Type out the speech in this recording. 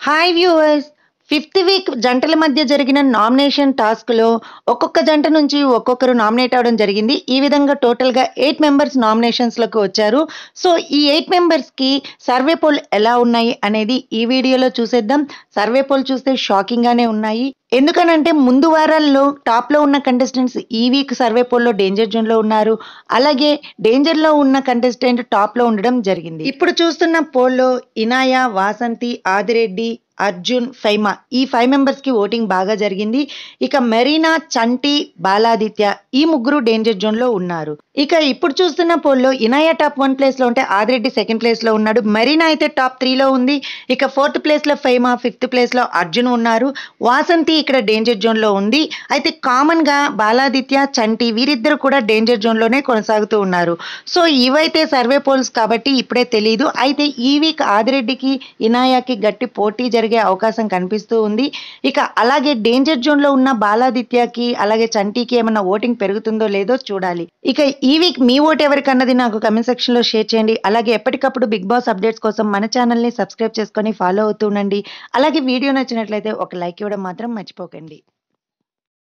hi viewers fifth week జంటల మధ్య జరిగిన నామినేషన్ టాస్క్లో ఒక్కొక్క జంట నుంచి ఒక్కొక్కరు నామినేట్ అవ్వడం జరిగింది ఈ విధంగా టోటల్గా ఎయిట్ మెంబర్స్ నామినేషన్స్లోకి వచ్చారు సో ఈ ఎయిట్ మెంబర్స్కి సర్వే పోల్ ఎలా ఉన్నాయి అనేది ఈ వీడియోలో చూసేద్దాం సర్వే పోల్ చూస్తే షాకింగ్గానే ఉన్నాయి ఎందుకనంటే ముందు వారాల్లో టాప్లో ఉన్న కంటెస్టెంట్స్ ఈ వీక్ సర్వే పోల్లో డేంజర్ జోన్లో ఉన్నారు అలాగే డేంజర్లో ఉన్న కంటెస్టెంట్ టాప్లో ఉండడం జరిగింది ఇప్పుడు చూస్తున్న పోల్లో ఇనాయ వాసంతి ఆదిరెడ్డి అర్జున్ ఫైమా ఈ ఫైవ్ మెంబర్స్కి ఓటింగ్ బాగా జరిగింది ఇక మెరీనా చంటి బాలాదిత్య ఈ ముగ్గురు డేంజర్ జోన్లో ఉన్నారు ఇక ఇప్పుడు చూస్తున్న పోల్లో ఇనాయ టాప్ వన్ ప్లేస్లో ఉంటే ఆదిరెడ్డి సెకండ్ ప్లేస్లో ఉన్నాడు మెరీనా అయితే టాప్ త్రీలో ఉంది ఇక ఫోర్త్ ప్లేస్లో ఫైమా ఫిఫ్త్ ప్లేస్లో అర్జున్ ఉన్నారు వాసంతి ఇక్కడ డేంజర్ జోన్లో ఉంది అయితే కామన్గా బాలాదిత్య చంటి వీరిద్దరు కూడా డేంజర్ జోన్లోనే కొనసాగుతూ ఉన్నారు సో ఇవైతే సర్వే పోల్స్ కాబట్టి ఇప్పుడే తెలియదు అయితే ఈ వీక్ ఆదిరెడ్డికి ఇనాయాకి గట్టి పోటీ జరిగే అవకాశం కనిపిస్తూ ఉంది ఇక అలాగే డేంజర్ జోన్లో ఉన్న బాలాదిత్యకి అలాగే చంటికి ఏమన్నా ఓటింగ్ పెరుగుతుందో లేదో చూడాలి ఇక ఈ వీక్ మీ ఓట్ ఎవరికన్నది నాకు కమెంట్ సెక్షన్లో షేర్ చేయండి అలాగే ఎప్పటికప్పుడు బిగ్ బాస్ అప్డేట్స్ కోసం మన ఛానల్ని సబ్స్క్రైబ్ చేసుకొని ఫాలో అవుతూ ఉండండి అలాగే వీడియో నచ్చినట్లయితే ఒక లైక్ ఇవ్వడం మాత్రం మర్చిపోకండి